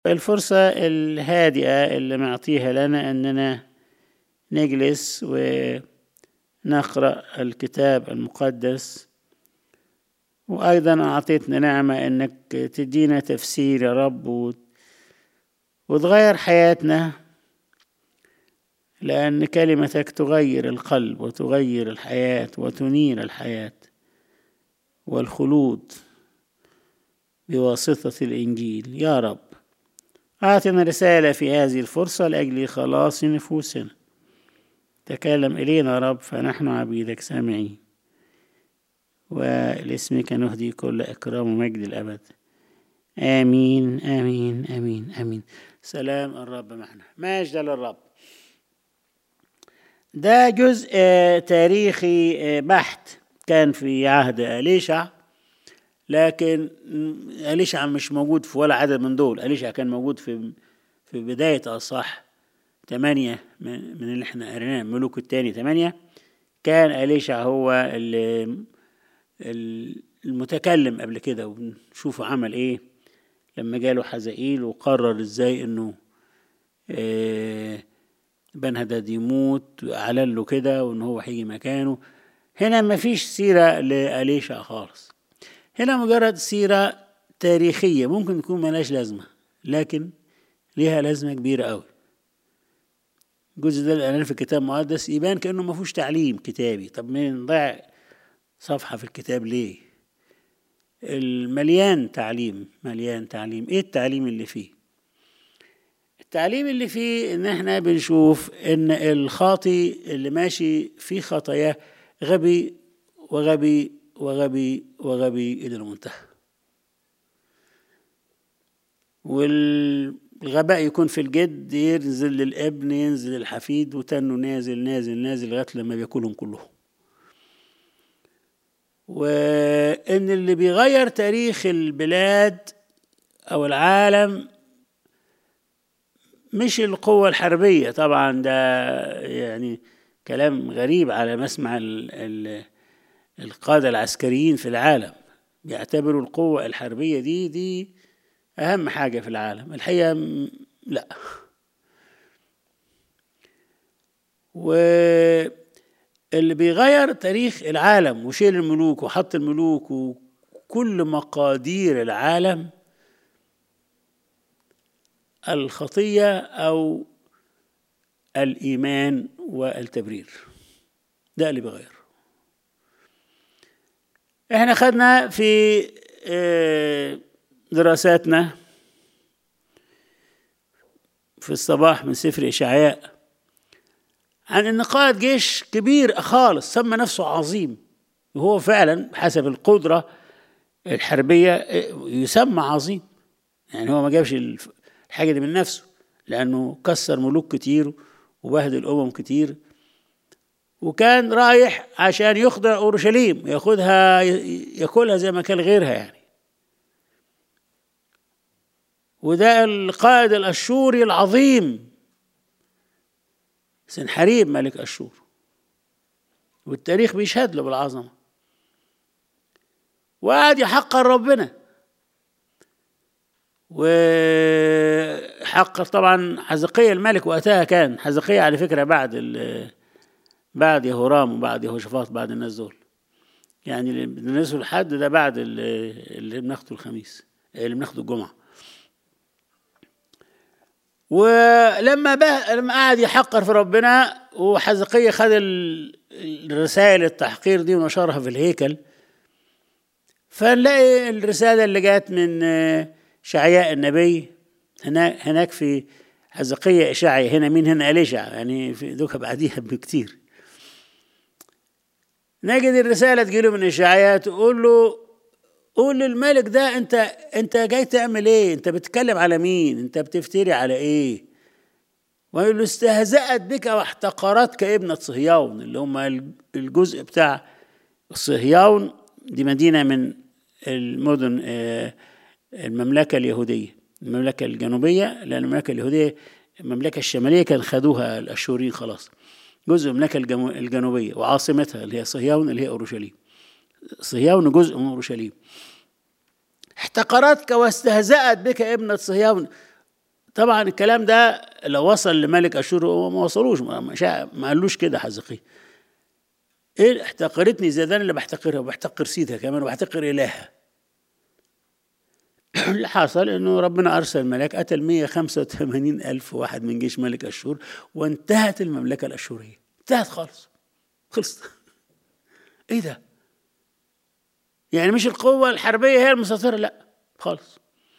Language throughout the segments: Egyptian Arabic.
الفرصة الهادئة اللي معطيها لنا أننا نجلس ونقرأ الكتاب المقدس وأيضا أعطيتنا نعمة أنك تدينا تفسير يا رب وتغير حياتنا لأن كلمتك تغير القلب وتغير الحياة وتنير الحياة والخلود بواسطة الإنجيل يا رب أعطنا رسالة في هذه الفرصة لأجل خلاص نفوسنا تكلم إلينا يا رب فنحن عبيدك سامعين ولاسمك نهدي كل إكرام ومجد الأبد آمين آمين آمين آمين سلام الرب معنا مجد للرب ده جزء تاريخي بحت كان في عهد أليشع لكن أليشع مش موجود في ولا عدد من دول أليشع كان موجود في في بداية أصح ثمانية من اللي احنا قريناه ملوك الثاني ثمانية كان أليشع هو اللي المتكلم قبل كده ونشوفه عمل ايه لما جاله حزائيل وقرر ازاي انه إيه بن هداد يموت واعلن له كده وان هو هيجي مكانه هنا مفيش سيرة لأليشع خالص هنا مجرد سيرة تاريخية ممكن تكون ملاش لازمة لكن ليها لازمة كبيرة قوي الجزء ده الإعلان في الكتاب المقدس يبان كأنه ما فيهوش تعليم كتابي طب مين ضيع صفحة في الكتاب ليه المليان تعليم مليان تعليم ايه التعليم اللي فيه التعليم اللي فيه ان احنا بنشوف ان الخاطي اللي ماشي في خطاياه غبي وغبي وغبي وغبي الى المنتهى والغباء يكون في الجد ينزل للابن ينزل الحفيد وتنه نازل نازل نازل لغايه لما بياكلهم كلهم وان اللي بيغير تاريخ البلاد او العالم مش القوة الحربية طبعا ده يعني كلام غريب على مسمع ال ال القادة العسكريين في العالم بيعتبروا القوة الحربية دي دي أهم حاجة في العالم الحقيقة لا واللي بيغير تاريخ العالم وشيل الملوك وحط الملوك وكل مقادير العالم الخطية أو الإيمان والتبرير ده اللي بيغير احنا خدنا في دراساتنا في الصباح من سفر إشعياء عن ان قائد جيش كبير خالص سمى نفسه عظيم وهو فعلا حسب القدرة الحربية يسمى عظيم يعني هو ما جابش الحاجة دي من نفسه لأنه كسر ملوك كتير وبهدل أمم كتير وكان رايح عشان يخضع أورشليم ياخدها ياكلها زي ما كان غيرها يعني وده القائد الأشوري العظيم سنحريب ملك أشور والتاريخ بيشهد له بالعظمة وقعد يحقر ربنا وحقر طبعا حزقية الملك وقتها كان حزقية على فكرة بعد بعد يهورام وبعد يهوشافاط بعد الناس دول يعني اللي بندرسه الحد ده بعد اللي بناخده الخميس اللي بناخده الجمعه ولما بقى لما قعد يحقر في ربنا وحزقية خد الرسائل التحقير دي ونشرها في الهيكل فنلاقي الرسالة اللي جات من شعياء النبي هناك هناك في حزقية إشعيا هنا مين هنا أليشع يعني في دوكا بعديها بكتير نجد الرسالة تجيله من إشعياء تقول له قول للملك ده انت انت جاي تعمل ايه انت بتتكلم على مين انت بتفتري على ايه ويقول له استهزأت بك واحتقرتك ابنة صهيون اللي هم الجزء بتاع صهيون دي مدينة من المدن المملكة اليهودية المملكة الجنوبية لأن المملكة اليهودية المملكة الشمالية كان خدوها الأشوريين خلاص جزء من المملكة الجنوبية وعاصمتها اللي هي صهيون اللي هي أورشليم صهيون جزء من أورشليم احتقرتك واستهزأت بك ابنة صهيون طبعا الكلام ده لو وصل لملك اشور هو ما وصلوش ما, ما, ما قالوش كده حزقي ايه احتقرتني زي ده اللي بحتقرها وبحتقر سيدها كمان وبحتقر الهها اللي حصل انه ربنا ارسل ملاك قتل 185 الف واحد من جيش ملك اشور وانتهت المملكه الاشوريه انتهت خالص خلصت ايه ده يعني مش القوه الحربيه هي المسيطره لا خالص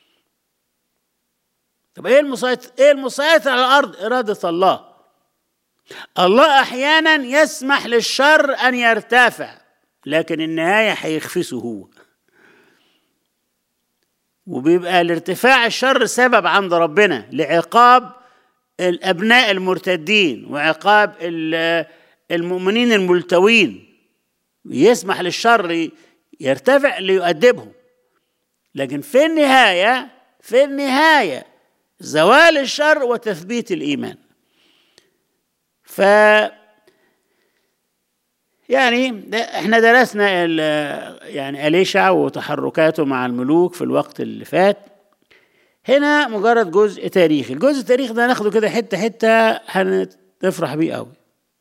طب ايه المسيطر ايه المسيطر على الارض اراده الله الله احيانا يسمح للشر ان يرتفع لكن النهايه هيخفسه هو وبيبقى الارتفاع الشر سبب عند ربنا لعقاب الابناء المرتدين وعقاب المؤمنين الملتوين يسمح للشر يرتفع ليؤدبهم لكن في النهايه في النهايه زوال الشر وتثبيت الايمان ف يعني احنا درسنا يعني اليشع وتحركاته مع الملوك في الوقت اللي فات هنا مجرد جزء تاريخي الجزء التاريخي ده ناخده كده حته حته هنفرح بيه قوي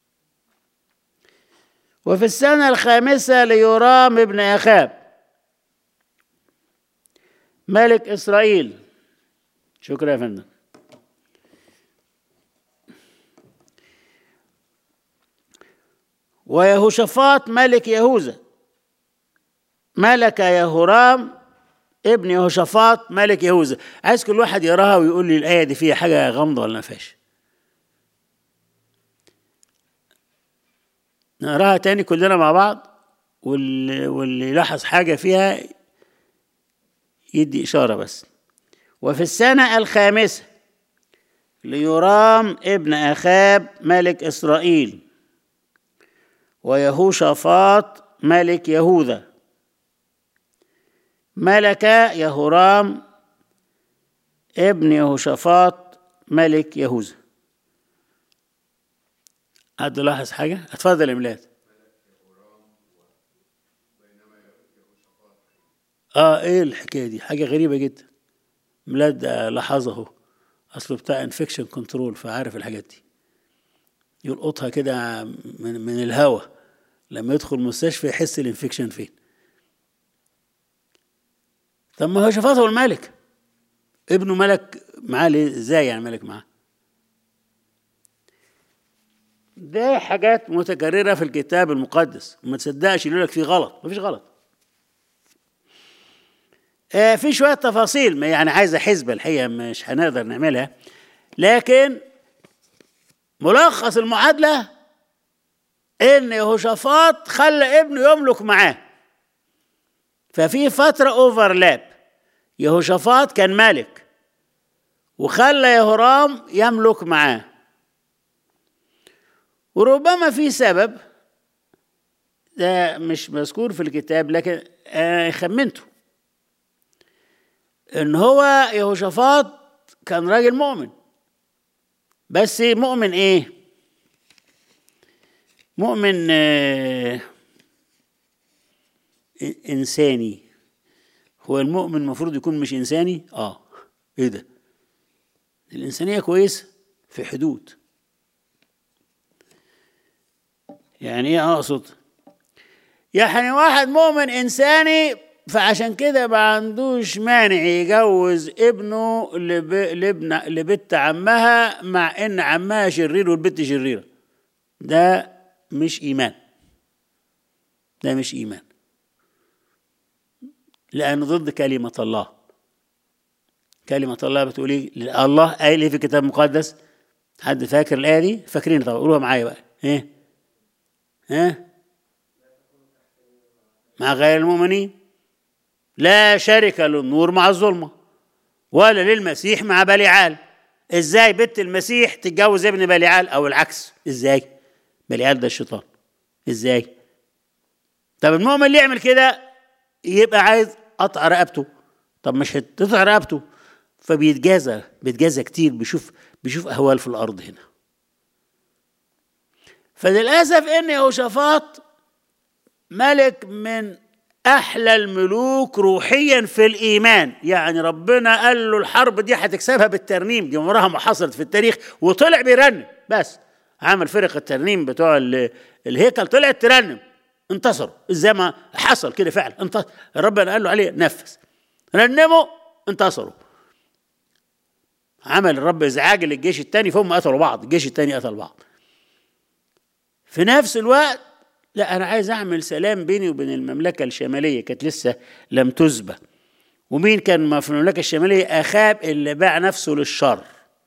وفي السنة الخامسة ليرام ابن أخاب ملك إسرائيل شكرا يا فندم ويهوشافاط ملك يهوذا ملك يهورام ابن يهوشافاط ملك يهوذا عايز كل واحد يراها ويقول لي الآية دي فيها حاجة غامضة ولا ما فيهاش نقراها تاني كلنا مع بعض واللي, واللي يلاحظ حاجة فيها يدي إشارة بس وفي السنة الخامسة ليرام ابن أخاب ملك إسرائيل ويهوشافاط ملك يهوذا ملك يهورام ابن يهوشافاط ملك يهوذا حد لاحظ حاجة؟ اتفضل يا ميلاد اه ايه الحكايه دي حاجه غريبه جدا ميلاد لاحظه اصله بتاع انفكشن كنترول فعارف الحاجات دي يلقطها كده من, من الهوا لما يدخل المستشفى يحس الانفكشن فين طب ما هو شفاته الملك ابنه ملك معاه ليه ازاي يعني ملك معاه ده حاجات متكررة في الكتاب المقدس ما تصدقش يقول لك في غلط مفيش غلط آه في شوية تفاصيل يعني عايزة حسبة الحقيقة مش هنقدر نعملها لكن ملخص المعادلة إن يهوشافاط خلى ابنه يملك معاه ففي فترة أوفرلاب يهوشافاط كان ملك وخلى يهورام يملك معاه وربما في سبب ده مش مذكور في الكتاب لكن آه خمنته ان هو يهوشافاط كان راجل مؤمن بس مؤمن ايه مؤمن آه انساني هو المؤمن المفروض يكون مش انساني اه ايه ده الانسانيه كويسه في حدود يعني ايه اقصد يعني واحد مؤمن انساني فعشان كده ما عندوش مانع يجوز ابنه لب... لابن لبنت عمها مع ان عمها شرير والبنت شريره ده مش ايمان ده مش ايمان لأنه ضد كلمة الله كلمة الله بتقول ايه الله قايل ايه في الكتاب المقدس حد فاكر الآية دي فاكرين طبعا قولوها معايا بقى ايه ها مع غير المؤمنين لا شرك للنور مع الظلمة ولا للمسيح مع بليعال ازاي بنت المسيح تتجوز ابن بليعال او العكس ازاي بليعال ده الشيطان ازاي طب المؤمن اللي يعمل كده يبقى عايز قطع رقبته طب مش هتقطع رقبته فبيتجازى بيتجازى كتير بيشوف بيشوف اهوال في الارض هنا فللاسف ان يهوشافاط ملك من احلى الملوك روحيا في الايمان يعني ربنا قال له الحرب دي هتكسبها بالترنيم دي عمرها ما حصلت في التاريخ وطلع بيرنم بس عمل فرق الترنيم بتوع الهيكل طلعت ترنم انتصروا زي ما حصل كده فعلا انتصر ربنا قال له عليه نفذ رنموا انتصروا عمل الرب ازعاج للجيش الثاني فهم قتلوا بعض الجيش الثاني قتل بعض في نفس الوقت لا انا عايز اعمل سلام بيني وبين المملكه الشماليه كانت لسه لم تسبى ومين كان في المملكه الشماليه اخاب اللي باع نفسه للشر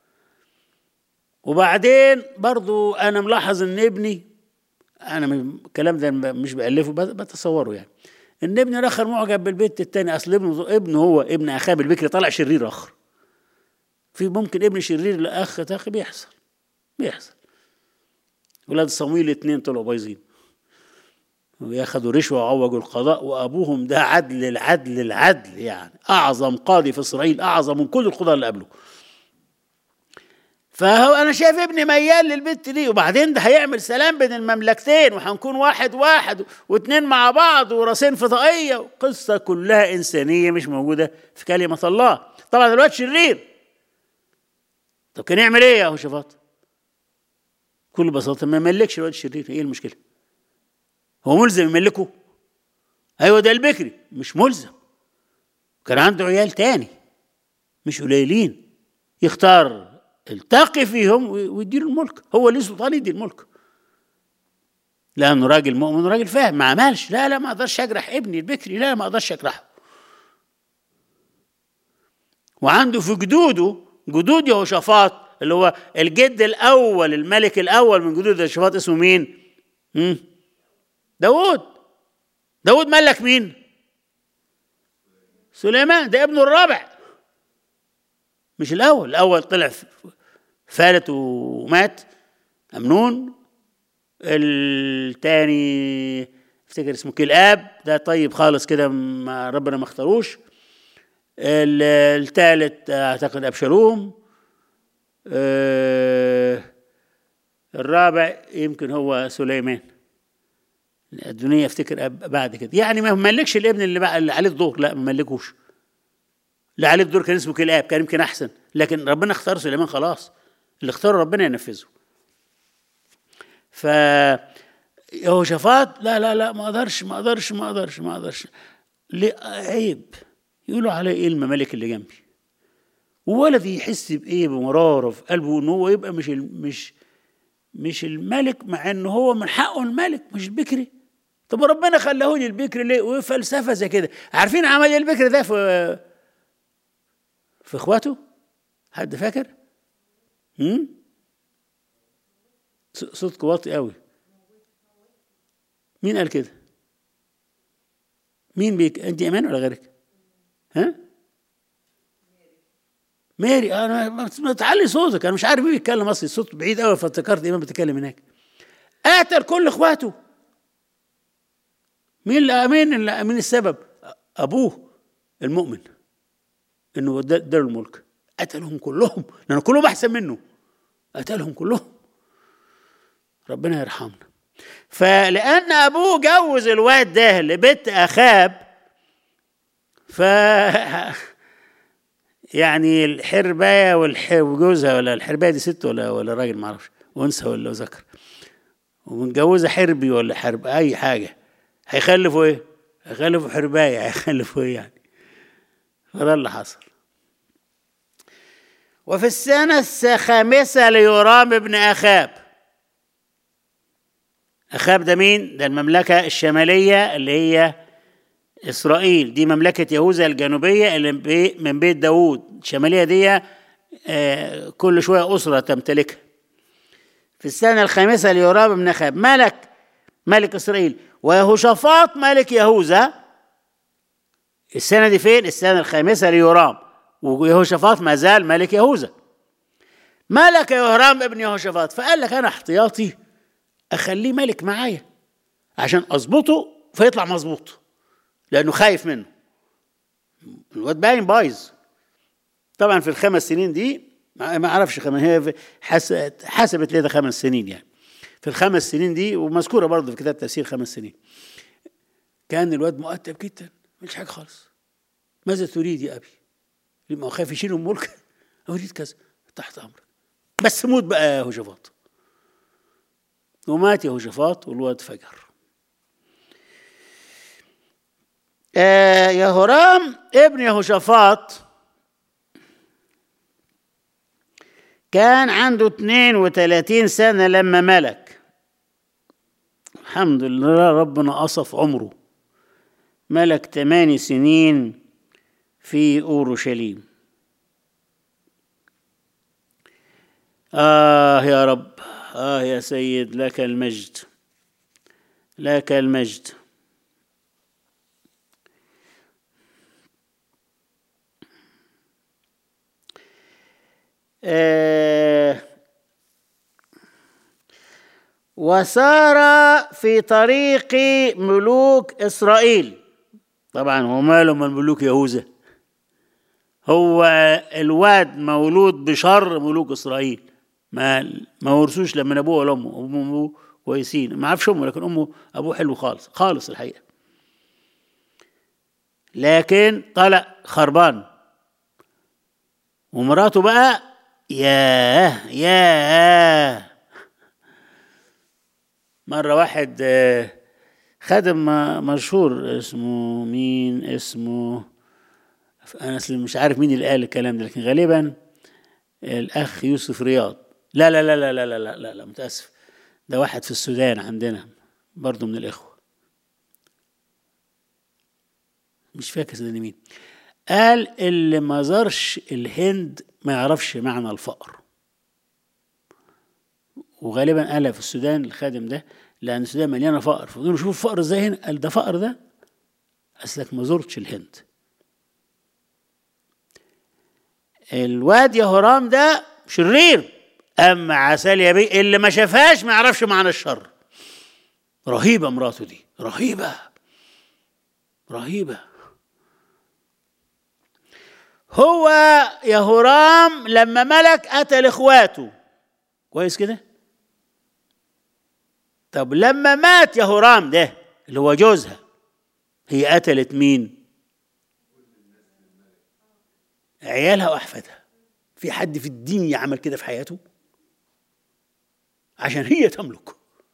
وبعدين برضو انا ملاحظ ان ابني انا الكلام ده مش بالفه بتصوره يعني ان ابني الاخر معجب بالبيت التاني اصل ابنه ابنه هو ابن اخاب البكري طلع شرير اخر في ممكن ابن شرير لاخ تاخي بيحصل بيحصل ولاد صمويل اتنين طلعوا بايظين وياخدوا رشوة وعوجوا القضاء وأبوهم ده عدل العدل العدل يعني أعظم قاضي في إسرائيل أعظم من كل القضاة اللي قبله فهو أنا شايف ابني ميال للبنت دي وبعدين ده هيعمل سلام بين المملكتين وهنكون واحد واحد واتنين مع بعض وراسين فضائية وقصة كلها إنسانية مش موجودة في كلمة الله طبعا الواد شرير طب كان يعمل إيه يا أهو شفاط؟ بكل بساطة ما يملكش الواد الشرير إيه المشكلة؟ هو ملزم يملكه ايوه ده البكري مش ملزم كان عنده عيال تاني مش قليلين يختار التقي فيهم ويديله الملك هو ليه سلطان يدي الملك لانه راجل مؤمن راجل فاهم ما عملش لا لا ما اقدرش اجرح ابني البكري لا ما اقدرش اجرحه وعنده في جدوده جدود يهوشافاط اللي هو الجد الاول الملك الاول من جدود يهوشافاط اسمه مين؟ مم. داود داود ملك مين سليمان ده ابنه الرابع مش الاول الاول طلع فالت ومات امنون التاني افتكر اسمه كلاب ده طيب خالص كده ما ربنا ما اختاروش الثالث اعتقد ابشالوم الرابع يمكن هو سليمان الدنيا افتكر بعد كده يعني ما ملكش الابن اللي, بقى اللي عليه الدور لا ما ملكوش اللي عليه الدور كان اسمه كلاب كان يمكن احسن لكن ربنا اختار سليمان خلاص اللي اختاره ربنا ينفذه ف يهوشافاط لا لا لا ما اقدرش ما اقدرش ما اقدرش ما اقدرش ليه عيب يقولوا عليه ايه الممالك اللي جنبي وولدي يحس بايه بمراره في قلبه ان هو يبقى مش مش مش الملك مع ان هو من حقه الملك مش البكري طب ربنا خلاه لي البكر ليه وفلسفه زي كده عارفين عمل ايه البكر ده في في اخواته حد فاكر هم صوتك واطي قوي مين قال كده مين بيك انت ايمان ولا غيرك ها ماري انا ما تعلي صوتك انا مش عارف مين بيتكلم اصلي الصوت بعيد قوي فافتكرت ايمان بتتكلم هناك قتل كل اخواته مين اللي مين اللي مين السبب ابوه المؤمن انه اداله الملك قتلهم كلهم لان كلهم احسن منه قتلهم كلهم ربنا يرحمنا فلان ابوه جوز الواد ده لبنت اخاب ف يعني الحربايه وجوزها ولا الحربايه دي ست ولا ولا راجل ما اعرفش انثى ولا ذكر ومتجوزه حربي ولا حرب اي حاجه هيخلفوا ايه؟ هيخلفوا حربايه هيخلفوا ايه يعني؟ فده اللي حصل وفي السنة الخامسة ليرام ابن أخاب أخاب ده مين؟ ده المملكة الشمالية اللي هي إسرائيل دي مملكة يهوذا الجنوبية اللي من بيت داوود الشمالية دي آه كل شوية أسرة تمتلكها في السنة الخامسة ليرام ابن أخاب ملك ملك إسرائيل ويهوشافاط ملك يهوذا السنة دي فين؟ السنة الخامسة ليورام ويهوشافاط ما زال ملك يهوذا ملك يهرام ابن يهوشافاط فقال لك أنا احتياطي أخليه ملك معايا عشان أظبطه فيطلع مظبوط لأنه خايف منه الواد باين بايظ طبعا في الخمس سنين دي ما اعرفش خمس هي حسبت لي ده خمس سنين يعني في الخمس سنين دي ومذكوره برضه في كتاب تفسير خمس سنين كان الواد مؤدب جدا مش حاجه خالص ماذا تريد يا ابي؟ لما هو خايف يشيل الملك اريد كذا تحت امرك بس موت بقى يا هوشافاط ومات يهوشافاط والواد فجر آه يهورام ابن يهوشافاط كان عنده 32 سنة لما ملك الحمد لله ربنا قصف عمره ملك ثماني سنين في أورشليم آه يا رب آه يا سيد لك المجد لك المجد آه وسار في طريق ملوك إسرائيل طبعا هو ماله من ملوك يهوذا هو الواد مولود بشر ملوك إسرائيل ما ما ورثوش لما ابوه ولا امه امه وابوه كويسين ما اعرفش امه لكن امه ابوه حلو خالص خالص الحقيقه لكن طلع خربان ومراته بقى ياه ياه مرة واحد خادم مشهور اسمه مين اسمه أنا مش عارف مين اللي قال الكلام ده لكن غالبا الأخ يوسف رياض لا لا لا لا لا لا لا لا, لا متأسف ده واحد في السودان عندنا برضه من الإخوة مش فاكر صدقني مين قال اللي ما زارش الهند ما يعرفش معنى الفقر وغالبا قالها في السودان الخادم ده لأن السودان مليانة فقر فقالوا شوف الفقر ازاي هنا قال ده فقر ده أصلك ما زرتش الهند الواد يهورام ده شرير اما عساليا بيه اللي ما شافهاش ما يعرفش معنى الشر رهيبه مراته دي رهيبه رهيبه هو يهورام لما ملك قتل اخواته كويس كده طب لما مات يهورام ده اللي هو جوزها هي قتلت مين عيالها واحفادها في حد في الدنيا عمل كده في حياته عشان هي تملك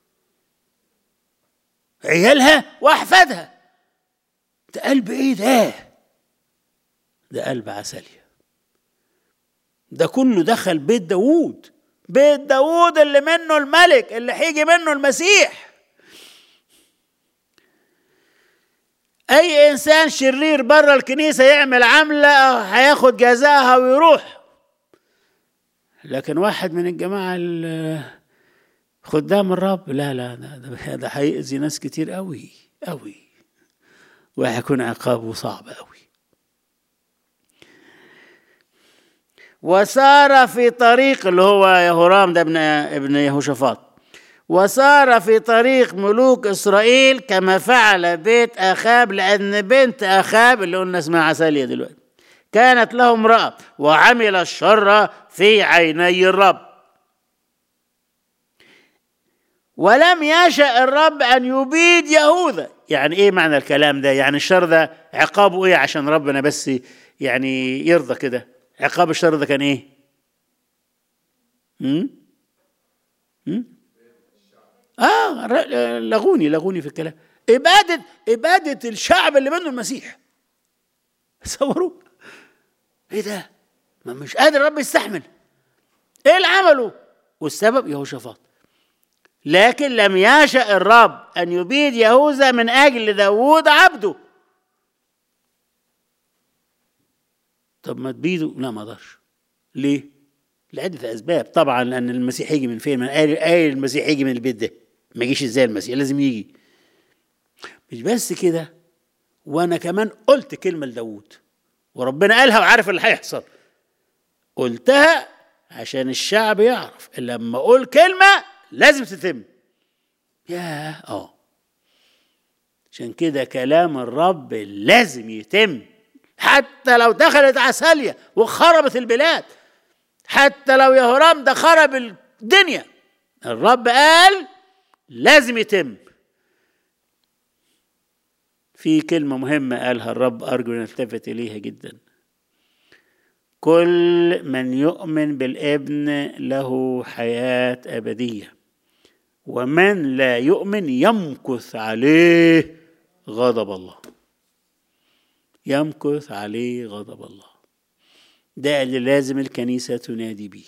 عيالها واحفادها ده قلب ايه ده ده قلب عسلية ده كله دخل بيت داوود بيت داوود اللي منه الملك اللي هيجي منه المسيح اي انسان شرير بره الكنيسه يعمل عمله هياخد جزاها ويروح لكن واحد من الجماعه خدام الرب لا لا ده ده هيأذي ناس كتير قوي قوي وهيكون عقابه صعب قوي وسار في طريق اللي هو يهورام ده ابن ابن يهوشافاط وسار في طريق ملوك اسرائيل كما فعل بيت اخاب لان بنت اخاب اللي قلنا اسمها عساليه دلوقتي كانت له امراه وعمل الشر في عيني الرب ولم يشأ الرب أن يبيد يهوذا يعني إيه معنى الكلام ده يعني الشر ده عقابه إيه عشان ربنا بس يعني يرضى كده عقاب الشر ده كان إيه هم؟ هم؟ آه لغوني لغوني في الكلام إبادة إبادة الشعب اللي منه المسيح تصوروا إيه ده ما مش قادر الرب يستحمل إيه اللي عمله والسبب يهوشافاط لكن لم يشأ الرب أن يبيد يهوذا من أجل داوود عبده طب ما تبيده لا ما اقدرش ليه لعدة أسباب طبعا لأن المسيح يجي من فين من قال قال المسيح يجي من البيت ده ما يجيش ازاي المسيح لازم يجي مش بس كده وانا كمان قلت كلمه لداوود وربنا قالها وعارف اللي هيحصل قلتها عشان الشعب يعرف لما اقول كلمه لازم تتم يا اه عشان كده كلام الرب لازم يتم حتى لو دخلت عسالية وخربت البلاد حتى لو يهرام ده خرب الدنيا الرب قال لازم يتم في كلمة مهمة قالها الرب أرجو أن نلتفت إليها جدا كل من يؤمن بالابن له حياة أبدية ومن لا يؤمن يمكث عليه غضب الله يمكث عليه غضب الله ده اللي لازم الكنيسة تنادي بيه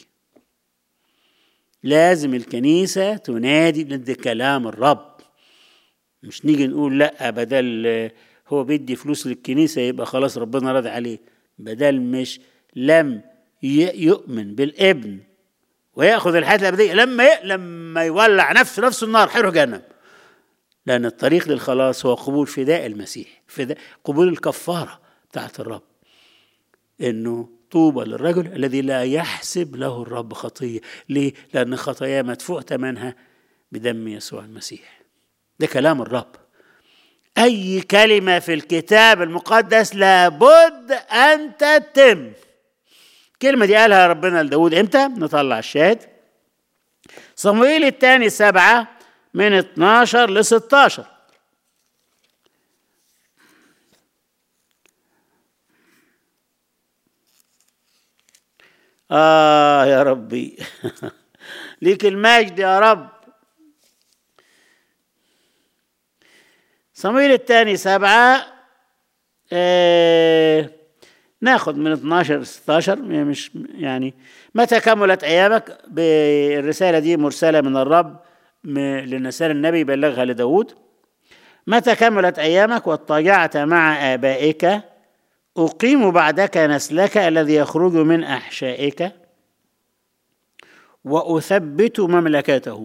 لازم الكنيسة تنادي ضد كلام الرب مش نيجي نقول لا بدل هو بيدي فلوس للكنيسة يبقى خلاص ربنا راضي عليه بدل مش لم يؤمن بالابن وياخذ الحياه الابديه لما لما يولع نفسه نفسه النار حيروح جهنم لان الطريق للخلاص هو قبول فداء المسيح فداء قبول الكفاره بتاعت الرب انه طوبى للرجل الذي لا يحسب له الرب خطيه ليه لان خطاياه مدفوع ثمنها بدم يسوع المسيح ده كلام الرب اي كلمه في الكتاب المقدس لابد ان تتم الكلمة دي قالها ربنا لداود امتى؟ نطلع الشاهد صمويل الثاني سبعة من 12 ل 16 آه يا ربي ليك المجد يا رب صمويل الثاني سبعة آه ناخذ من 12 ل 16 مش يعني متى كملت ايامك بالرساله دي مرسله من الرب للنسال النبي بلغها لداود متى كملت ايامك واضطجعت مع ابائك اقيم بعدك نسلك الذي يخرج من احشائك واثبت مملكته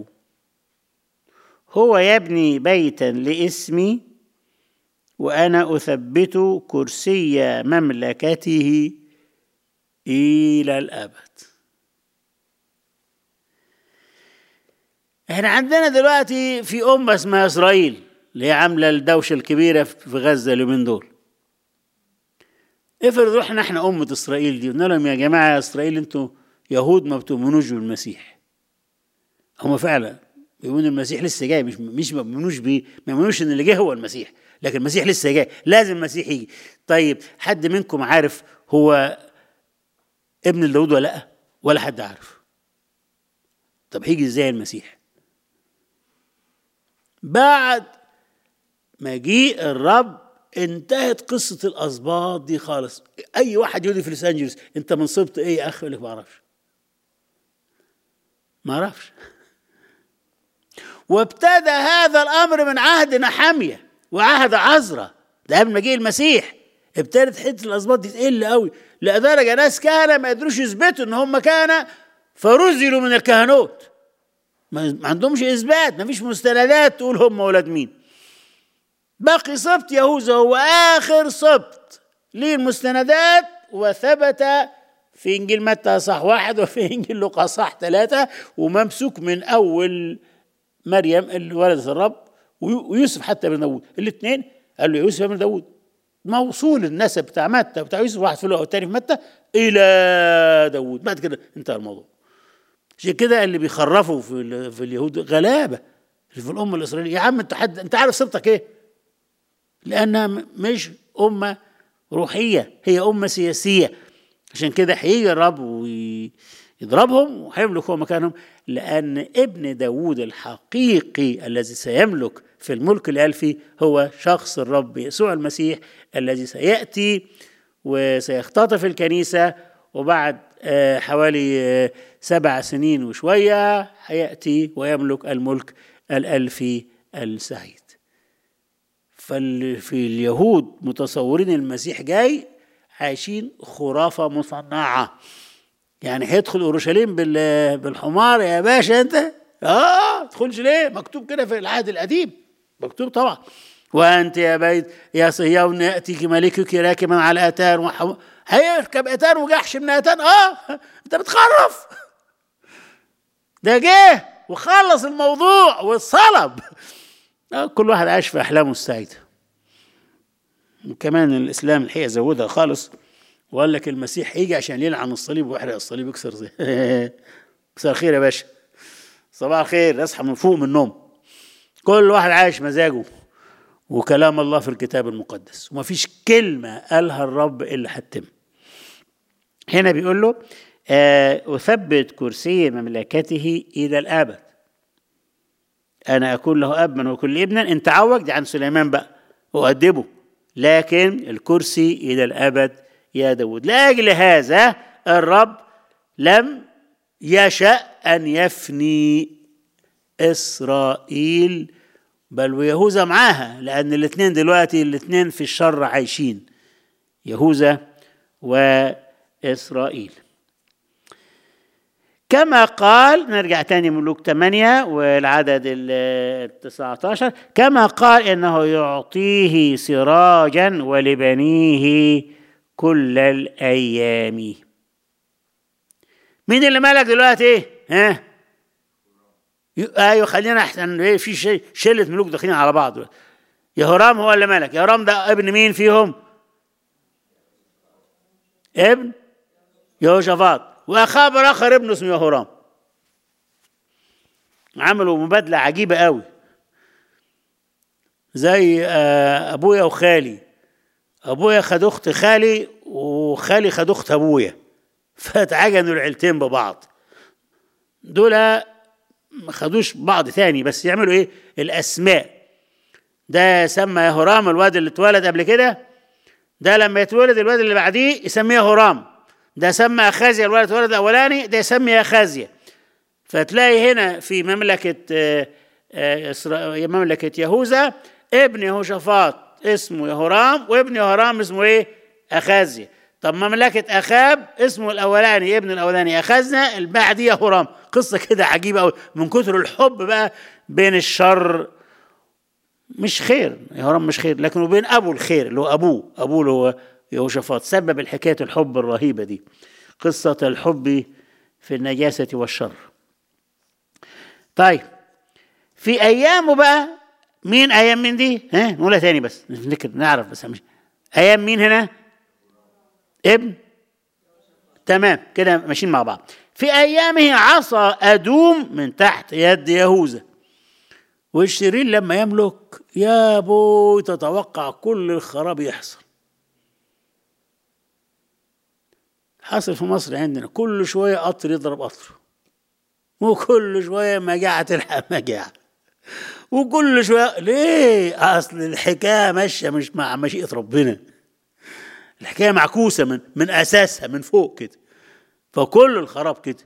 هو يبني بيتا لاسمي وانا اثبت كرسي مملكته الى الابد احنا عندنا دلوقتي في امه اسمها اسرائيل اللي هي عامله الدوشه الكبيره في غزه اليومين دول افرض رحنا احنا امه اسرائيل دي قلنا لهم يا جماعه يا اسرائيل انتوا يهود ما بتؤمنوش بالمسيح هم فعلا بيقولوا المسيح لسه جاي مش مش ما بيؤمنوش بيه ما بيؤمنوش ان اللي جه هو المسيح لكن المسيح لسه جاي لازم المسيح يجي طيب حد منكم عارف هو ابن داود ولا لا ولا حد عارف طب هيجي ازاي المسيح بعد مجيء الرب انتهت قصة الأسباط دي خالص أي واحد يقول لي في لوس أنجلوس أنت من سبط إيه يا أخي يقول لك ما أعرفش ما أعرفش وابتدى هذا الأمر من عهد نحمية وعهد عزرا ده قبل ما جه المسيح ابتدت حته الاسباط دي تقل قوي لدرجه ناس كهنه ما قدروش يثبتوا ان هم كهنه فرزلوا من الكهنوت ما عندهمش اثبات ما فيش مستندات تقول هم ولاد مين باقي سبط يهوذا هو اخر سبط ليه المستندات وثبت في انجيل متى صح واحد وفي انجيل لوقا صح ثلاثه وممسوك من اول مريم اللي ولدت الرب ويوسف حتى بن داوود الاثنين قال له يوسف بن داوود موصول النسب بتاع متى بتاع يوسف واحد في والثاني في متى الى داوود بعد كده انتهى الموضوع عشان كده اللي بيخرفوا في في اليهود غلابه اللي في الامه الاسرائيليه يا عم انت حد انت عارف صبتك ايه؟ لانها مش امه روحيه هي امه سياسيه عشان كده هيجي الرب ويضربهم وهيملك هو مكانهم لأن ابن داوود الحقيقي الذي سيملك في الملك الألفي هو شخص الرب يسوع المسيح الذي سيأتي وسيختطف الكنيسة وبعد حوالي سبع سنين وشوية هيأتي ويملك الملك الألفي السعيد ففي اليهود متصورين المسيح جاي عايشين خرافة مصنعة يعني هيدخل اورشليم بالحمار يا باشا انت اه تدخلش ليه مكتوب كده في العهد القديم مكتوب طبعا وانت يا بيت يا صهيون ياتيك ملكك راكبا على اتان وحم... هيركب اتان وجحش من اتان اه انت بتخرف ده جه وخلص الموضوع والصلب آه كل واحد عايش في احلامه السعيده وكمان الاسلام الحقيقه زودها خالص وقال لك المسيح هيجي عشان يلعن الصليب ويحرق الصليب يكسر زي مساء الخير يا باشا صباح الخير اصحى من فوق من النوم كل واحد عايش مزاجه وكلام الله في الكتاب المقدس وما فيش كلمة قالها الرب إلا هتتم هنا بيقول له آه، أثبت كرسي مملكته إلى الأبد أنا أكون له أبا وكل ابنا إن تعوج دي عن سليمان بقى أؤدبه لكن الكرسي إلى الأبد يا داود لأجل هذا الرب لم يشأ أن يفني إسرائيل بل ويهوذا معاها لأن الاثنين دلوقتي الاثنين في الشر عايشين يهوذا وإسرائيل كما قال نرجع تاني ملوك 8 والعدد ال 19 كما قال انه يعطيه سراجا ولبنيه كل الايام مين اللي مالك دلوقتي ايه ها ايوه خلينا احسن ايه في شيء شله ملوك داخلين على بعض يهرام هو اللي ملك يهرام ده ابن مين فيهم ابن يهوشافاط واخاه اخر ابنه اسمه يهورام عملوا مبادله عجيبه قوي زي ابويا وخالي ابويا خد اخت خالي وخالي خد اخت ابويا فاتعجنوا العيلتين ببعض دول ما خدوش بعض ثاني بس يعملوا ايه الاسماء ده سمى يهورام الواد اللي اتولد قبل كده ده لما يتولد الواد اللي بعديه يسميه هورام ده سمى اخازيا الولد اتولد الاولاني ده يسمي اخازيا فتلاقي هنا في مملكه مملكه يهوذا ابن يهوشافاط اسمه يهورام وابن يهورام اسمه ايه اخازيا طب مملكة أخاب اسمه الأولاني ابن الأولاني أخذنا اللي بعديه هرام قصة كده عجيبة أوي من كتر الحب بقى بين الشر مش خير هرام مش خير لكن وبين أبو الخير اللي هو أبوه أبوه اللي هو يهوشافاط سبب الحكاية الحب الرهيبة دي قصة الحب في النجاسة والشر طيب في أيامه بقى مين أيام من دي؟ ها نقولها تاني بس نفتكر نعرف بس مش أيام مين هنا؟ ابن تمام كده ماشيين مع بعض في ايامه عصى ادوم من تحت يد يهوذا والشرير لما يملك يا بوي تتوقع كل الخراب يحصل حصل في مصر عندنا كل شوية قطر يضرب قطر وكل شوية مجاعة تلحق مجاعة وكل شوية ليه؟ أصل الحكاية ماشية مش مع مشيئة ربنا الحكايه معكوسه من من اساسها من فوق كده فكل الخراب كده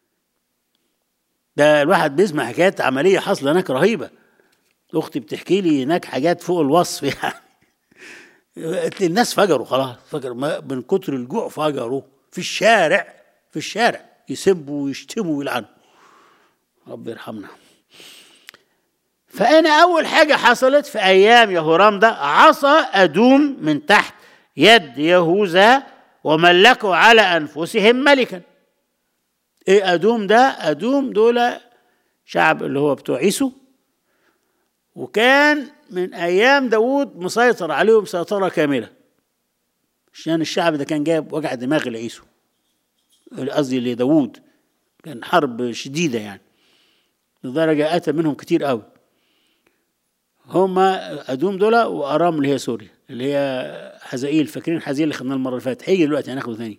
ده الواحد بيسمع حكايات عمليه حاصله هناك رهيبه اختي بتحكي لي هناك حاجات فوق الوصف يعني الناس فجروا خلاص فجر من كتر الجوع فجروا في الشارع في الشارع يسبوا ويشتموا ويلعنوا رب يرحمنا فأنا أول حاجة حصلت في أيام يهورام ده عصى أدوم من تحت يد يهوذا وملكوا على انفسهم ملكا ايه ادوم ده ادوم دول شعب اللي هو بتوع عيسو وكان من ايام داوود مسيطر عليهم سيطره كامله عشان الشعب ده كان جايب وجع دماغ لعيسو قصدي لداوود كان حرب شديده يعني لدرجه قتل منهم كتير قوي هما ادوم دول وارام اللي هي سوريا اللي هي حزائيل فاكرين حزائيل اللي خدناه المره اللي فاتت هيجي دلوقتي هناخده ثاني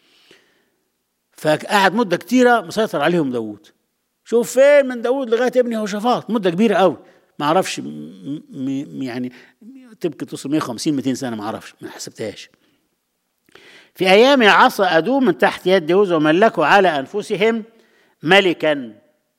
فقعد مده كتيره مسيطر عليهم داوود شوف فين من داوود لغايه ابن يهوشافاط مده كبيره قوي ما اعرفش يعني تبقى توصل 150 200 سنه ما اعرفش ما حسبتهاش في ايام عصى ادوم من تحت يد يهوذا وملكوا على انفسهم ملكا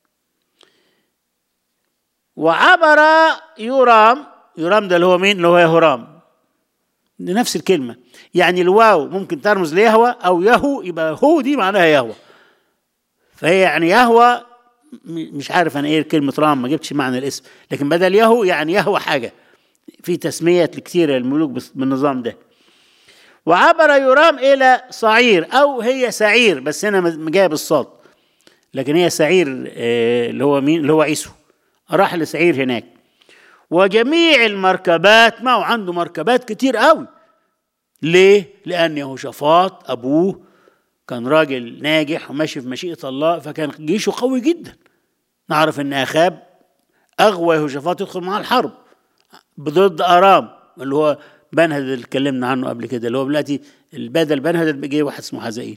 وعبر يورام يورام ده اللي هو مين اللي هو يهورام نفس الكلمة يعني الواو ممكن ترمز ليهوى أو يهو يبقى هو دي معناها يهوى فهي يعني يهوى مش عارف أنا إيه كلمة رام ما جبتش معنى الاسم لكن بدل يهو يعني يهوى حاجة في تسمية كتير الملوك بالنظام ده وعبر يرام إلى صعير أو هي سعير بس هنا جاية بالصاد لكن هي سعير اللي هو مين اللي هو عيسو راح لسعير هناك وجميع المركبات ما هو عنده مركبات كتير قوي ليه؟ لأن يهوشافاط أبوه كان راجل ناجح وماشي في مشيئة الله فكان جيشه قوي جدا نعرف أن أخاب أغوى يهوشافاط يدخل مع الحرب ضد ارام اللي هو بنهد اللي اتكلمنا عنه قبل كده اللي هو دلوقتي البدل بنهد جه واحد اسمه حزائيل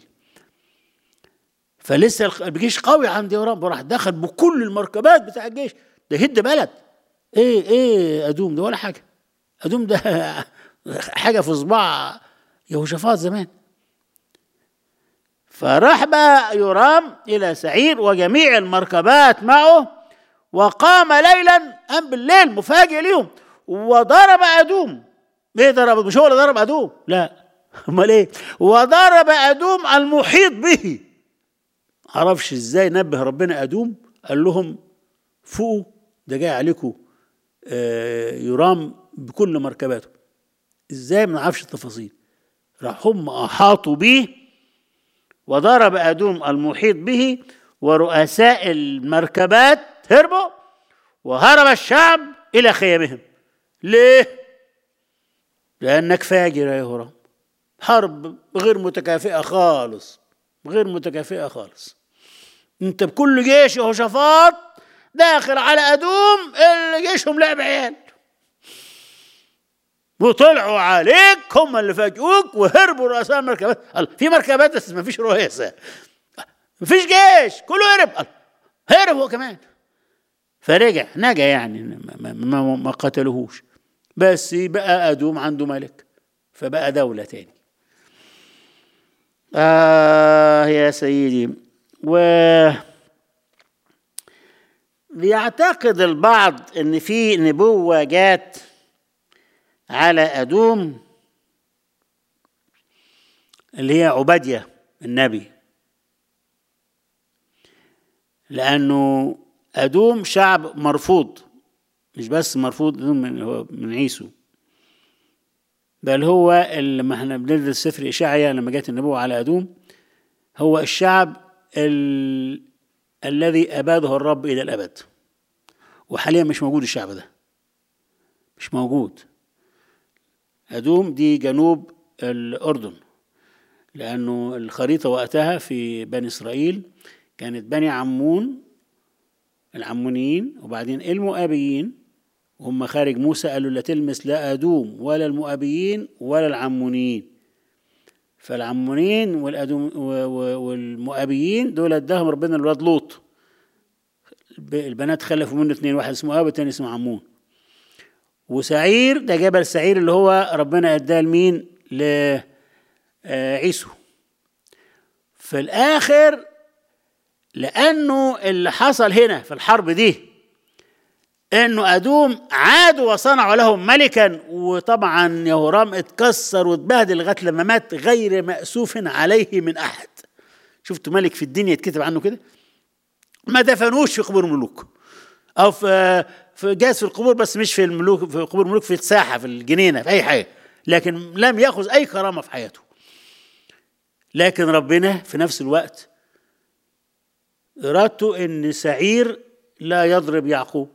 فلسه الخ- الجيش قوي عند يورام راح دخل بكل المركبات بتاع الجيش ده هد بلد ايه ايه ادوم ده ولا حاجه ادوم ده حاجه في صباع يهوشافاط زمان فراح بقى يرام الى سعير وجميع المركبات معه وقام ليلا قام بالليل مفاجئ ليهم وضرب ادوم ايه ضرب مش هو اللي ضرب ادوم لا امال ايه وضرب ادوم المحيط به عرفش ازاي نبه ربنا ادوم قال لهم فوقوا ده جاي عليكم آه، يرام بكل مركباته ازاي ما نعرفش التفاصيل راح هم احاطوا به وضرب ادوم المحيط به ورؤساء المركبات هربوا وهرب الشعب الى خيامهم ليه لانك فاجر يا هرام حرب غير متكافئه خالص غير متكافئه خالص انت بكل جيش يهوشافاط داخل على ادوم اللي جيشهم لعب عيال وطلعوا عليك هم اللي فاجئوك وهربوا رؤساء المركبات قال في مركبات بس ما فيش رؤساء ما فيش جيش كله هرب قال هرب هو كمان فرجع نجا يعني ما, ما, ما, ما قتلوهوش بس بقى ادوم عنده ملك فبقى دولة تاني آه يا سيدي و بيعتقد البعض ان في نبوة جات على أدوم اللي هي عبادية النبي لأنه أدوم شعب مرفوض مش بس مرفوض من هو من عيسو بل هو اللي ما احنا بندرس سفر إشعيا لما جت النبوة على أدوم هو الشعب ال... الذي أباده الرب إلى الأبد وحاليا مش موجود الشعب ده مش موجود أدوم دي جنوب الأردن لأنه الخريطة وقتها في بني إسرائيل كانت بني عمون العمونيين وبعدين المؤابيين وهم خارج موسى قالوا لا تلمس لا أدوم ولا المؤابيين ولا العمونيين فالعمونيين والأدوم والمؤابيين دول اداهم ربنا الواد لوط البنات خلفوا منه اثنين واحد اسمه آب والتاني اسمه عمون وسعير ده جبل سعير اللي هو ربنا اداه لمين لعيسو في الاخر لانه اللي حصل هنا في الحرب دي انه ادوم عادوا وصنعوا لهم ملكا وطبعا يهورام اتكسر واتبهدل لغايه لما مات غير مأسوف عليه من احد شفتوا ملك في الدنيا يتكتب عنه كده ما دفنوش في قبور الملوك او في في جاز في القبور بس مش في الملوك في قبور الملوك في الساحه في الجنينه في اي حاجه لكن لم ياخذ اي كرامه في حياته لكن ربنا في نفس الوقت ارادته ان سعير لا يضرب يعقوب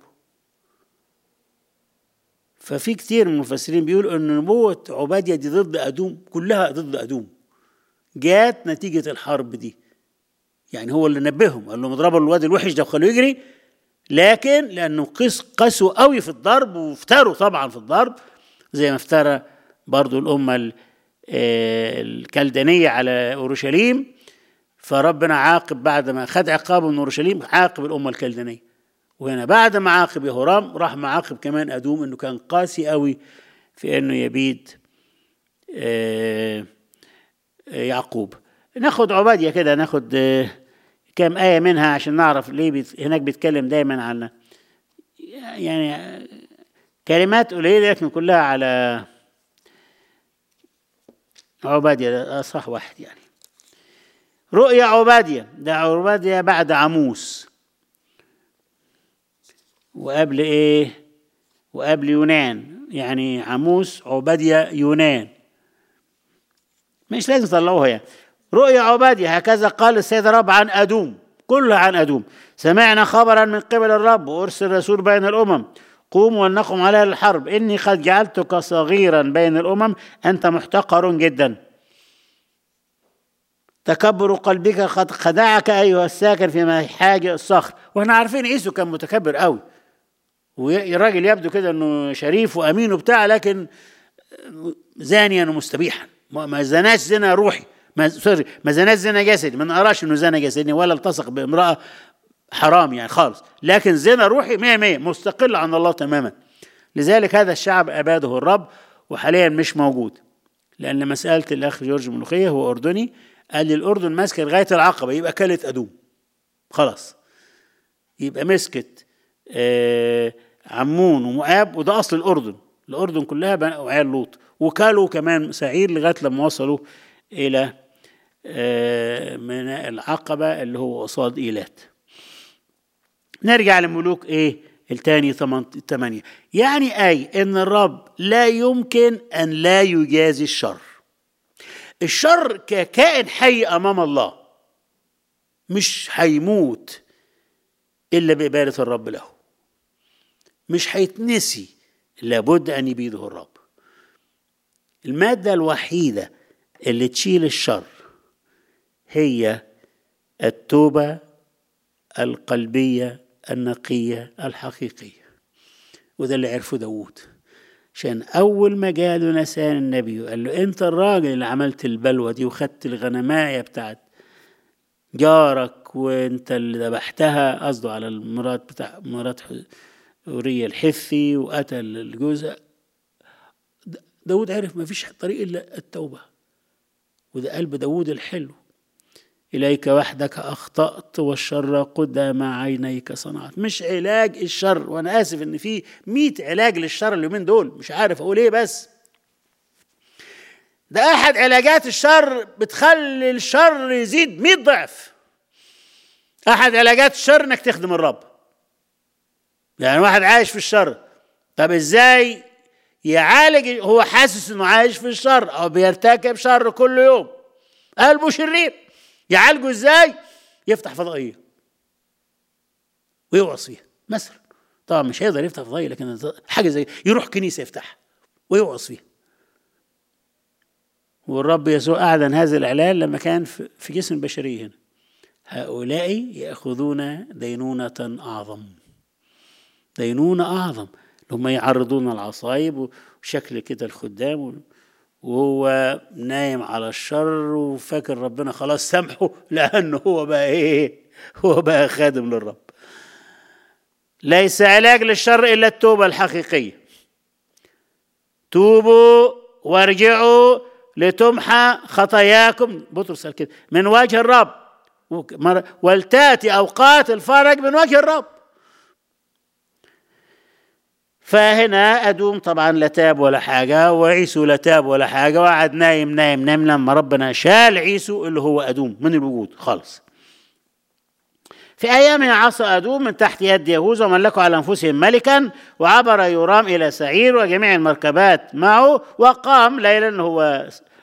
ففي كتير من المفسرين بيقولوا ان نبوه عباديه دي ضد ادوم كلها ضد ادوم جات نتيجه الحرب دي يعني هو اللي نبههم قال لهم اضربوا الواد الوحش ده وخلوه يجري لكن لانه قس قسوا قوي في الضرب وافتروا طبعا في الضرب زي ما افترى برضو الامه الكلدانيه على اورشليم فربنا عاقب بعد ما خد عقابه من اورشليم عاقب الامه الكلدانيه وهنا بعد ما عاقب يهورام راح معاقب كمان ادوم انه كان قاسي قوي في انه يبيد يعقوب ناخد عباديه كده ناخد كام آية منها عشان نعرف ليه بيت هناك بيتكلم دايما عن يعني كلمات قليلة لكن كلها على عبادية ده أصح واحد يعني رؤيا عبادية ده عبادية بعد عموس وقبل إيه وقبل يونان يعني عموس عبادية يونان مش لازم تطلعوها يعني رؤيا عبادية هكذا قال السيد الرب عن أدوم كلها عن أدوم سمعنا خبرا من قبل الرب وأرسل رسول بين الأمم قوم ولنقم على الحرب إني قد جعلتك صغيرا بين الأمم أنت محتقر جدا تكبر قلبك قد خدعك أيها الساكن في محاج الصخر وإحنا عارفين عيسو كان متكبر قوي والراجل يبدو كده انه شريف وامين وبتاع لكن زانيا ومستبيحا ما ما زناش زنا روحي ما سوري ما زناش زنا جسدي ما نقراش انه زنا جسدي ولا التصق بامراه حرام يعني خالص لكن زنا روحي مية مية مستقل عن الله تماما لذلك هذا الشعب أباده الرب وحاليا مش موجود لأن مسألة الأخ جورج ملوخية هو أردني قال لي الأردن ماسكة لغاية العقبة يبقى كلت أدوم خلاص يبقى مسكت آه عمون ومؤاب وده أصل الأردن الأردن كلها بقى عيال لوط وكالوا كمان سعير لغاية لما وصلوا إلى آه من العقبة اللي هو قصاد إيلات نرجع لملوك ايه الثاني ثمانية يعني اي ان الرب لا يمكن ان لا يجازي الشر الشر ككائن حي امام الله مش هيموت الا بإبادة الرب له مش هيتنسي لابد ان يبيده الرب المادة الوحيدة اللي تشيل الشر هي التوبة القلبية النقية الحقيقية وده اللي عرفه داوود عشان أول ما جاله نسان النبي وقال له أنت الراجل اللي عملت البلوة دي وخدت الغنماية بتاعت جارك وأنت اللي ذبحتها قصده على المرات بتاع مرات أورية الحثي وقتل الجوز داود عرف ما فيش طريق إلا التوبة وده قلب داود الحلو إليك وحدك أخطأت والشر قدام عينيك صنعت مش علاج الشر وأنا آسف إن في مئة علاج للشر اليومين دول مش عارف أقول إيه بس ده أحد علاجات الشر بتخلي الشر يزيد مئة ضعف أحد علاجات الشر إنك تخدم الرب يعني واحد عايش في الشر طب إزاي يعالج هو حاسس إنه عايش في الشر أو بيرتكب شر كل يوم قلبه شرير يعالجه ازاي يفتح فضائيه ويوعظ فيها مثلا طبعا مش هيقدر يفتح فضائيه لكن حاجه زي يروح كنيسه يفتحها ويوعظ فيها والرب يسوع أعلن هذا الإعلان لما كان في جسم البشرية هنا هؤلاء يأخذون دينونة أعظم دينونة أعظم هم يعرضون العصايب وشكل كده الخدام وهو نايم على الشر وفاكر ربنا خلاص سامحه لانه هو بقى ايه هو بقى خادم للرب ليس علاج للشر الا التوبه الحقيقيه توبوا وارجعوا لتمحى خطاياكم بطرس قال كده من وجه الرب ولتاتي اوقات الفرج من وجه الرب فهنا أدوم طبعا لا تاب ولا حاجة وعيسو لا تاب ولا حاجة وقعد نايم نايم نايم لما ربنا شال عيسو اللي هو أدوم من الوجود خالص في أيام عصى أدوم من تحت يد يهوذا وملكوا على أنفسهم ملكا وعبر يورام إلى سعير وجميع المركبات معه وقام ليلا هو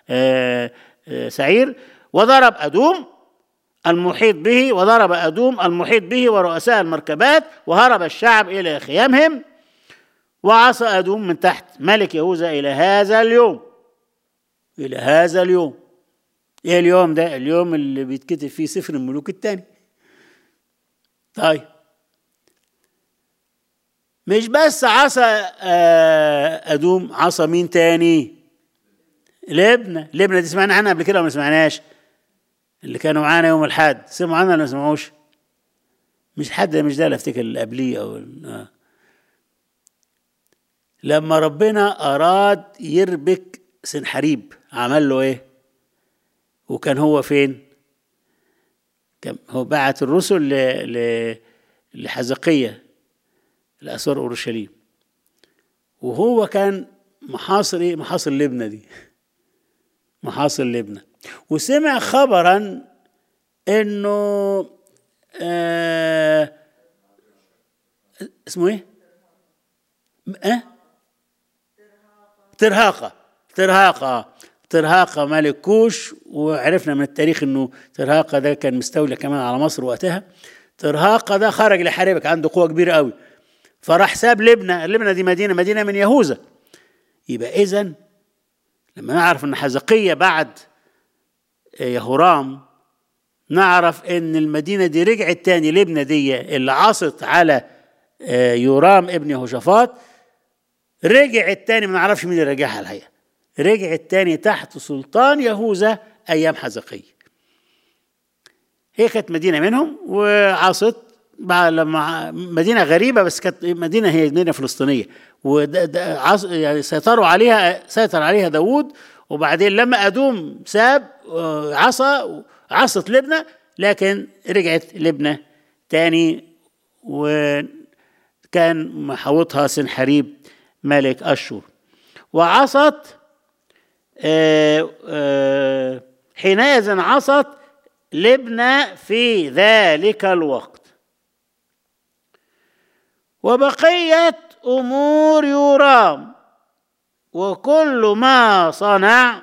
سعير وضرب أدوم المحيط به وضرب أدوم المحيط به ورؤساء المركبات وهرب الشعب إلى خيامهم وعصى أدوم من تحت ملك يهوذا إلى هذا اليوم إلى هذا اليوم إيه اليوم ده؟ اليوم اللي بيتكتب فيه سفر الملوك الثاني طيب مش بس عصى أدوم عصى مين تاني؟ لبنى لبنى دي سمعنا عنها قبل كده ولا ما سمعناش؟ اللي كانوا معانا يوم الحد سمعوا عنها ولا ما سمعوش؟ مش حد مش ده اللي افتكر اللي قبليه او آه. لما ربنا أراد يربك سنحريب عمل له إيه؟ وكان هو فين؟ كان هو بعت الرسل ل... ل... لحزقية لأسوار أورشليم وهو كان محاصر إيه؟ محاصر لبنى دي محاصر لبنى وسمع خبرا إنه آه اسمه إيه؟ أه؟ ترهاقة ترهاقة ترهاقة ملك كوش وعرفنا من التاريخ انه ترهاقة ده كان مستولى كمان على مصر وقتها ترهاقة ده خرج لحاربك عنده قوة كبيرة قوي فراح ساب لبنى لبنى دي مدينة مدينة من يهوذا يبقى إذا لما نعرف ان حزقية بعد يهورام نعرف ان المدينة دي رجعت تاني لبنى دي اللي عصت على آه، يورام ابن يهوشافاط رجع التاني ما نعرفش مين اللي رجعها الحقيقه رجع التاني تحت سلطان يهوذا ايام حزقية هي كانت مدينه منهم وعاصت بعد لما مدينه غريبه بس كانت مدينه هي مدينه فلسطينيه وعص يعني سيطروا عليها سيطر عليها داوود وبعدين لما ادوم ساب آه، عصى عصت لبنى لكن رجعت لبنى تاني وكان محوطها سنحريب ملك أشور وعصت آه، آه، حينئذ عصت لبنى في ذلك الوقت وبقية أمور يورام وكل ما صنع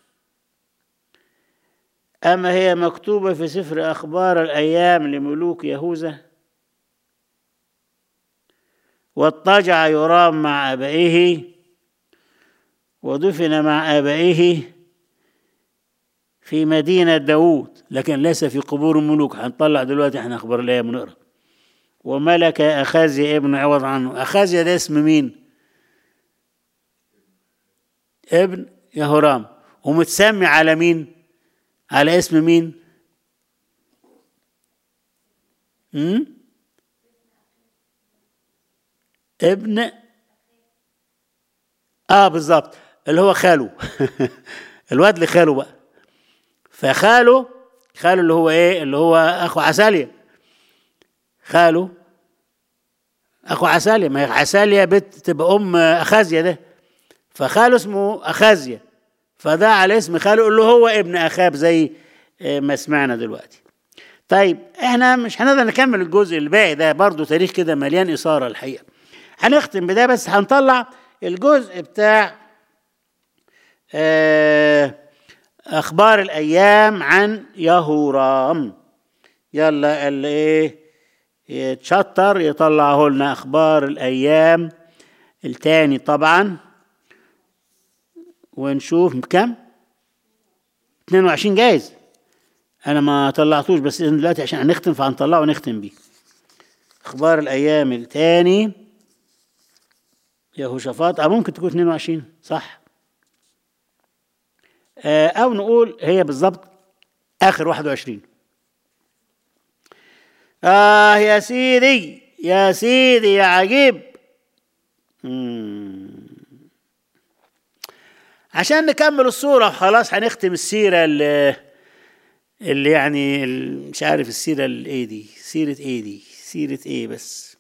أما هي مكتوبة في سفر أخبار الأيام لملوك يهوذا واضطجع يرام مع أبائه ودفن مع آبائه في مدينة داوود لكن ليس في قبور الملوك هنطلع دلوقتي احنا أخبار الأيام ونقرأ وملك أخازيا ابن عوض عنه أخازيا ده اسم مين؟ ابن يهورام ومتسمي على مين؟ على اسم مين؟ م? ابن اه بالظبط اللي هو خاله الواد لخاله بقى فخاله خاله اللي هو ايه اللي هو اخو عساليا خاله اخو عساليا ما هي عساليا بنت تبقى ام اخازيا ده فخاله اسمه اخازيا فده على اسم خاله اللي هو ابن اخاب زي ما سمعنا دلوقتي طيب احنا مش هنقدر نكمل الجزء الباقي ده برضو تاريخ كده مليان اثاره الحقيقه هنختم بده بس هنطلع الجزء بتاع اخبار الايام عن يهورام يلا اللي ايه يتشطر يطلعه لنا اخبار الايام التاني طبعا ونشوف كم 22 جايز انا ما طلعتوش بس دلوقتي عشان هنختم فهنطلعه ونختم بيه اخبار الايام التاني يهوشافاط أو ممكن تكون 22 صح أو نقول هي بالظبط آخر 21 آه يا سيدي يا سيدي يا عجيب مم. عشان نكمل الصورة خلاص هنختم السيرة اللي, اللي يعني مش عارف السيرة الايه دي سيرة ايه دي سيرة ايه بس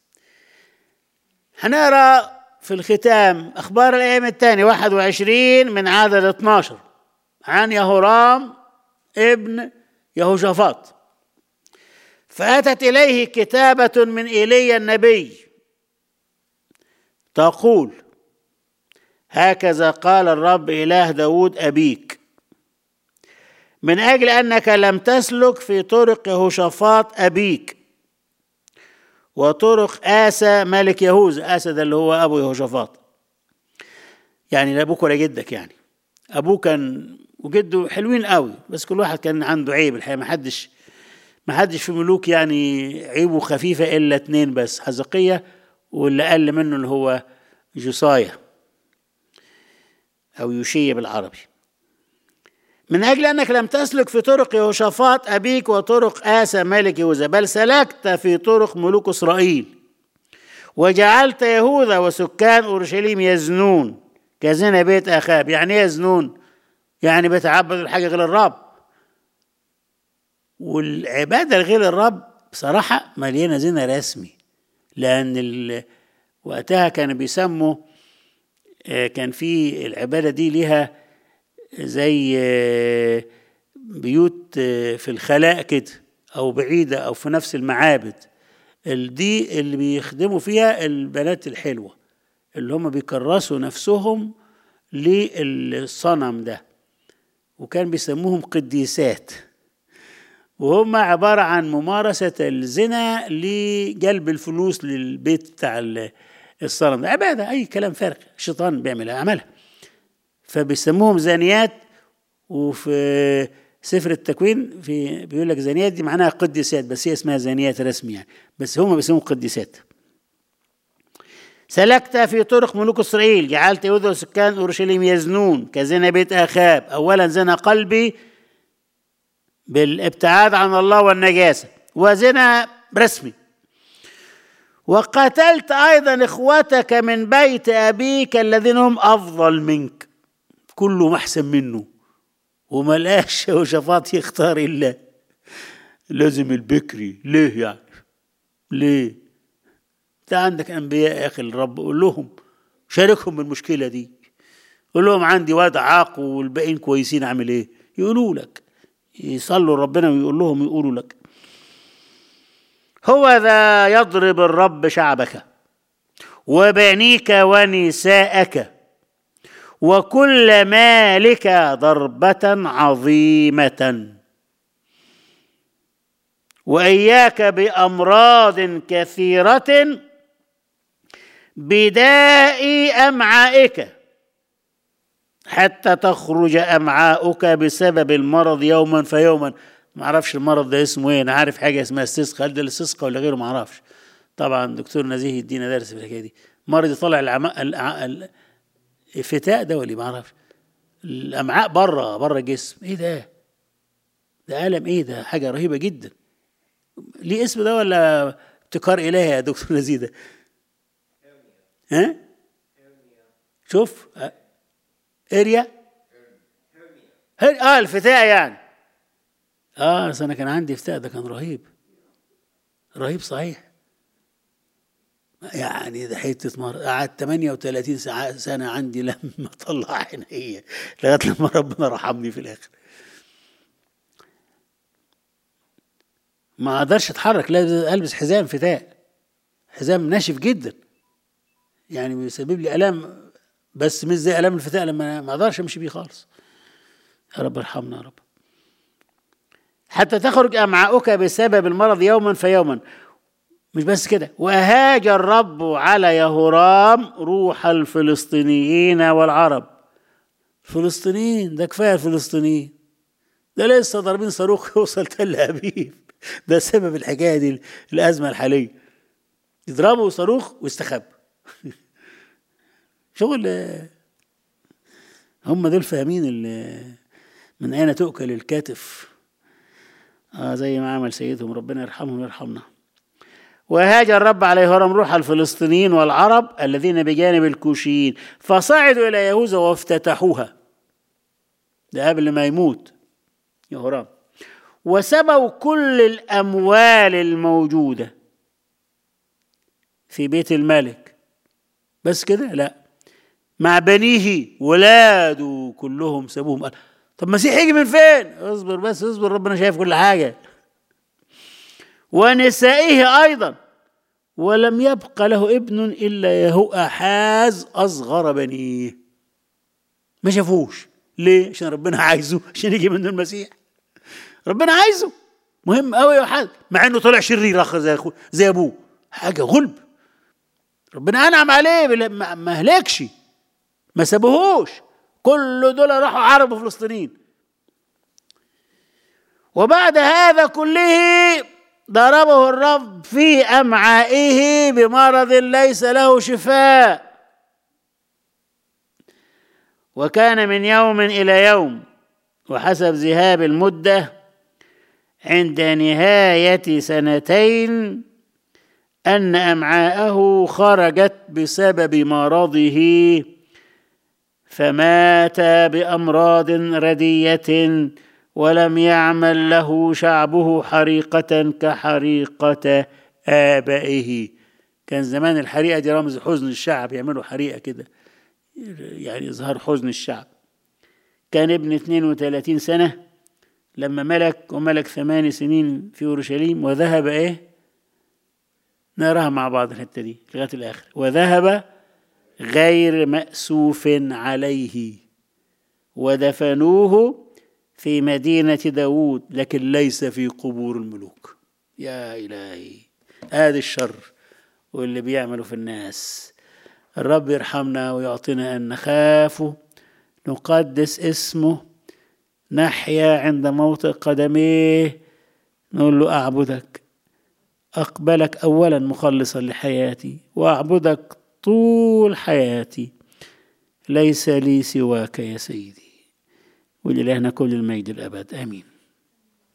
هنقرا في الختام أخبار الأيام الثانية 21 من عدد 12 عن يهورام ابن يهوشافاط فأتت إليه كتابة من إيليا النبي تقول هكذا قال الرب إله داود أبيك من أجل أنك لم تسلك في طرق يهوشافاط أبيك وطرق آسى ملك يهوذا آسى ده اللي هو أبو يهوشافاط يعني لا أبوك ولا جدك يعني أبوه كان وجده حلوين قوي بس كل واحد كان عنده عيب الحقيقة ما حدش ما حدش في ملوك يعني عيبه خفيفة إلا اتنين بس حزقية واللي أقل منه اللي هو جوصايا أو يوشية بالعربي من أجل أنك لم تسلك في طرق يهوشافاط أبيك وطرق آسى ملك يهوذا بل سلكت في طرق ملوك إسرائيل وجعلت يهوذا وسكان أورشليم يزنون كزنا بيت أخاب يعني يزنون يعني بيتعبدوا الحاجة غير الرب والعبادة غير الرب بصراحة مليانة زنا رسمي لأن وقتها كانوا بيسموا كان في العبادة دي ليها زي بيوت في الخلاء كده او بعيده او في نفس المعابد دي اللي بيخدموا فيها البنات الحلوه اللي هم بيكرسوا نفسهم للصنم ده وكان بيسموهم قديسات وهم عبارة عن ممارسة الزنا لجلب الفلوس للبيت بتاع الصنم ده عبادة أي كلام فارغ الشيطان بيعملها عملها فبيسموهم زانيات وفي سفر التكوين في بيقول لك زانيات دي معناها قديسات بس هي اسمها زانيات رسمي يعني بس هم بيسموهم قديسات سلكت في طرق ملوك إسرائيل جعلت يهوذا وسكان أورشليم يزنون كزنا بيت أخاب أولا زنا قلبي بالابتعاد عن الله والنجاسة وزنا رسمي وقتلت أيضا إخوتك من بيت أبيك الذين هم أفضل منك كلهم أحسن منه وما لقاش وشفاط يختار إلا لازم البكري ليه يعني ليه انت عندك انبياء يا اخي الرب قول لهم شاركهم بالمشكله دي قول لهم عندي واد عاق والباقيين كويسين اعمل ايه يقولوا لك يصلوا ربنا ويقول لهم يقولوا لك هو ذا يضرب الرب شعبك وبنيك ونساءك وكل مالك ضربة عظيمة وإياك بأمراض كثيرة بداء أمعائك حتى تخرج أمعاؤك بسبب المرض يوما فيوما ما اعرفش المرض ده اسمه ايه انا عارف حاجه اسمها استسقاء هل ده الاستسقاء ولا غيره ما اعرفش طبعا دكتور نزيه يدينا درس في الحكايه دي مرض يطلع العماء الفتاء ده ولا ما اعرفش الامعاء بره بره الجسم ايه ده ده الم ايه ده حاجه رهيبه جدا ليه اسم ده ولا ابتكار الهي يا دكتور نزيه ده ها شوف اريا اه الفتاء يعني اه بس انا كان عندي فتاء ده كان رهيب رهيب صحيح يعني ده حته مره قعدت 38 ساعة سنه عندي لما طلع عينيا لغايه لما ربنا رحمني في الاخر ما اقدرش اتحرك لازم البس حزام فتاء حزام ناشف جدا يعني بيسبب لي الام بس مش زي الام الفتاء لما ما اقدرش امشي بيه خالص يا رب ارحمنا يا رب حتى تخرج امعاؤك بسبب المرض يوما فيوما مش بس كده وهاج الرب على يهورام روح الفلسطينيين والعرب الفلسطينيين ده كفايه الفلسطينيين ده لسه ضاربين صاروخ يوصل تل ابيب ده سبب الحكايه دي الازمه الحاليه يضربوا صاروخ ويستخبوا شغل هم دول فاهمين من اين تؤكل الكتف آه زي ما عمل سيدهم ربنا يرحمهم ويرحمنا وهاجر الرب عليه هرم روح الفلسطينيين والعرب الذين بجانب الكوشيين فصعدوا إلى يهوذا وافتتحوها ده قبل ما يموت يهرام وسبوا كل الأموال الموجودة في بيت الملك بس كده لا مع بنيه ولاده كلهم سابوهم طب مسيح يجي من فين اصبر بس اصبر ربنا شايف كل حاجة ونسائه أيضا ولم يبق له ابن إلا يهو أحاز أصغر بنيه ما شافوش ليه عشان ربنا عايزه عشان يجي منه المسيح ربنا عايزه مهم قوي يا حاج مع انه طلع شرير اخر زي اخوه زي ابوه حاجه غلب ربنا انعم عليه ما هلكش ما سابوهوش كل دول راحوا عربوا فلسطينيين وبعد هذا كله ضربه الرب في امعائه بمرض ليس له شفاء وكان من يوم الى يوم وحسب ذهاب المده عند نهايه سنتين ان امعاءه خرجت بسبب مرضه فمات بامراض رديه ولم يعمل له شعبه حريقه كحريقه ابائه كان زمان الحريقه دي رمز حزن الشعب يعملوا حريقه كده يعني اظهار حزن الشعب كان ابن 32 سنه لما ملك وملك ثمان سنين في اورشليم وذهب ايه نراها مع بعض الحته دي لغايه الاخر وذهب غير مأسوف عليه ودفنوه في مدينة داود لكن ليس في قبور الملوك يا إلهي هذا الشر واللي بيعمله في الناس الرب يرحمنا ويعطينا أن نخافه نقدس اسمه نحيا عند موت قدميه نقول له أعبدك أقبلك أولا مخلصا لحياتي وأعبدك طول حياتي ليس لي سواك يا سيدي ولإلهنا كل المجد الأبد آمين